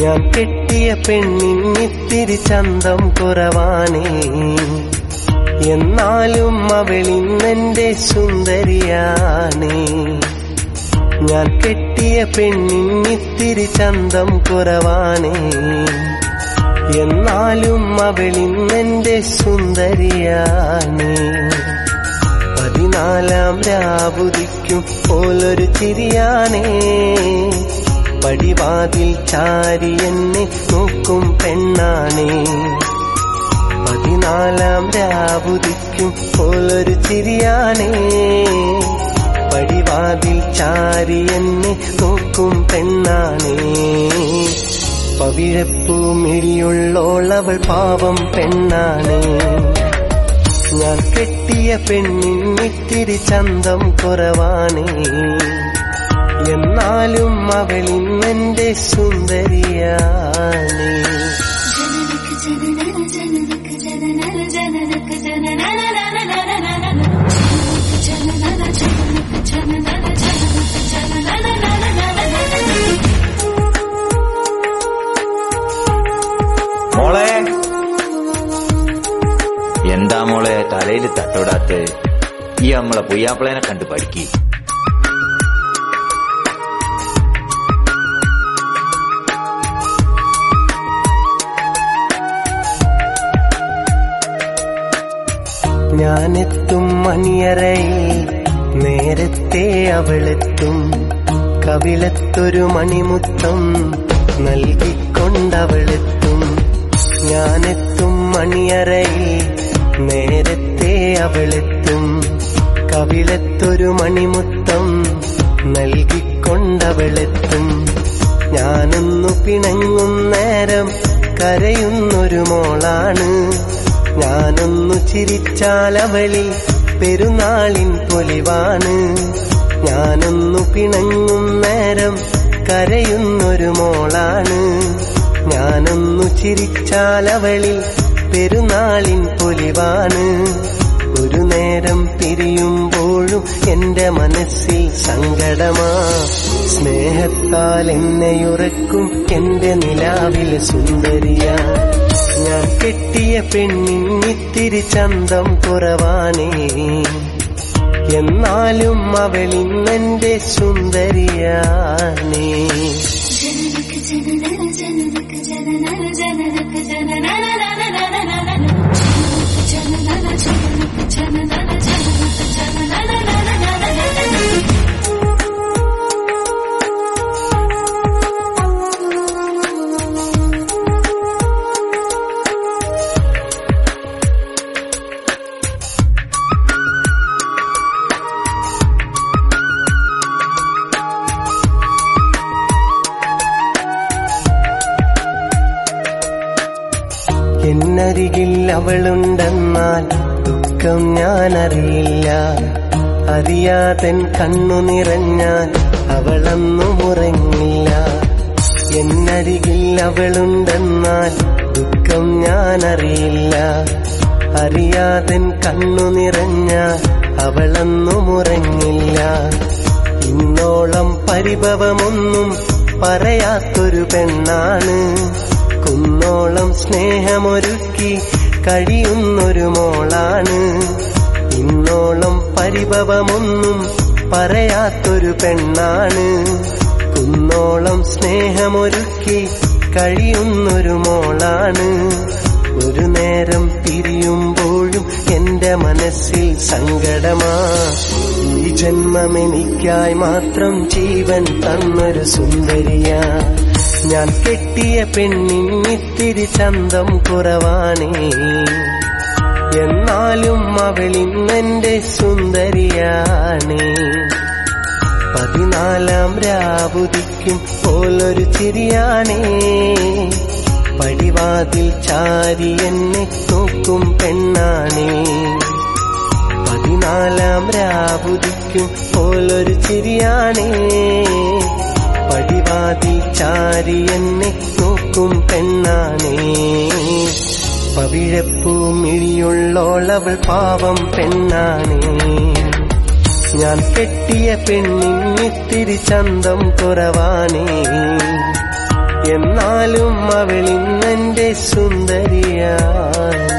ഞാൻ കെട്ടിയ പെണ്ണിന്നിത്തിരി ചന്തം കുറവാണേ എന്നാലും അവളിന്നെന്റെ സുന്ദരിയാണേ ഞാൻ കെട്ടിയ പെണ്ണിന്നിത്തിരി ചന്തം കുറവാണേ എന്നാലും അവളിന്നെന്റെ സുന്ദരിയാണേ പതിനാലാം രാവുദിക്കും പോലൊരു ചിരിയാണേ പടിവാതിൽ ചാരി എന്നെ നോക്കും പെണ്ണാണേ പതിനാലാം രാവുദിക്കും പോലൊരു ചിരിയാണേ പടിവാതിൽ ചാരി എന്നെ നോക്കും പെണ്ണാണേ പവിഴപ്പൂ മിഴിയുള്ളോളവൾ പാവം പെണ്ണാണേ ഞാൻ കെട്ടിയ പെണ്ണിന്നിത്തിരി ചന്തം കുറവാണേ എന്നാലും അവളിന്നെന്റെ സുന്ദരിയാണേ ജനനക ജനനക ജനനക ജനനക ജനനക ജനനക ജനനക ജനനക മോളെ എന്താ മോളെ തലയിൽ തട്ടോടാത്ത് ഈ നമ്മളെ പുയ്യാപ്പിളേനെ കണ്ട് പഠിക്ക് ഞാനെത്തും മണിയറയിൽ നേരത്തെ അവളെത്തും കവിളത്തൊരു മണിമുത്തം നൽകിക്കൊണ്ടവളെത്തും ഞാനെത്തും മണിയറയിൽ നേരത്തെ അവളെത്തും കവിളത്തൊരു മണിമുത്തം നൽകിക്കൊണ്ടവളെത്തും ഞാനൊന്നു പിണങ്ങും നേരം കരയുന്നൊരു മോളാണ് ഞാനൊന്നു ചിരിച്ചാലവളിൽ പെരുന്നാളിൻ പൊലിവാണ് ഞാനൊന്നു പിണങ്ങും നേരം കരയുന്നൊരു മോളാണ് ഞാനൊന്നു ചിരിച്ചാലവളിൽ പെരുന്നാളിൻ പൊലിവാണ് ഒരു നേരം പിരിയുമ്പോഴും എന്റെ മനസ്സിൽ സങ്കടമാ സ്നേഹത്താൽ എന്നെയുറക്കും എന്റെ നിലാവിലെ സുന്ദരിയാ ഞാൻ കെട്ടിയ പെണ്ണിന്നിത്തിരി ചന്തം കുറവാണേ എന്നാലും അവളിന്നെന്റെ സുന്ദരിയാണേ എന്നരികിൽ അവളുണ്ടെന്നാൽ ദുഃഖം ഞാൻ അറിയില്ല അറിയാതൻ കണ്ണു നിറഞ്ഞാൽ അവളന്നു മുറങ്ങില്ല എന്നരികിൽ അവളുണ്ടെന്നാൽ ദുഃഖം ഞാൻ അറിയില്ല അറിയാതൻ കണ്ണു നിറഞ്ഞാൽ അവളന്നു മുറങ്ങില്ല ഇന്നോളം പരിഭവമൊന്നും പറയാത്തൊരു പെണ്ണാണ് കുന്നോളം സ്നേഹമൊരുക്കി കഴിയുന്നൊരു മോളാണ് ഇന്നോളം പരിഭവമൊന്നും പറയാത്തൊരു പെണ്ണാണ് കുന്നോളം സ്നേഹമൊരുക്കി കഴിയുന്നൊരു മോളാണ് ഒരു നേരം പിരിയുമ്പോഴും എന്റെ മനസ്സിൽ സങ്കടമാ ഈ ജന്മം എനിക്കായി മാത്രം ജീവൻ തന്നൊരു സുന്ദരിയാ ഞാൻ കെട്ടിയ പെണ്ണിന്നിത്തിരി ചന്തം കുറവാണേ എന്നാലും അവളിന്നെന്റെ സുന്ദരിയാണേ പതിനാലാം രാവുദിക്കും പോലൊരു ചിരിയാണേ പടിവാതിൽ ചാരി എന്നെ നോക്കും പെണ്ണാണേ പതിനാലാം രാവുദിക്കും പോലൊരു ചിരിയാണേ പടിവാതിൽ ചാരി എന്നെ നോക്കും പെണ്ണാണേ പവിഴപ്പൂ മിഴിയുള്ളോളവൾ പാവം പെണ്ണാണേ ഞാൻ കെട്ടിയ പെണ്ണിന്നിത്തിരി ചന്തം കുറവാണേ എന്നാലും സുന്ദരിയാണ്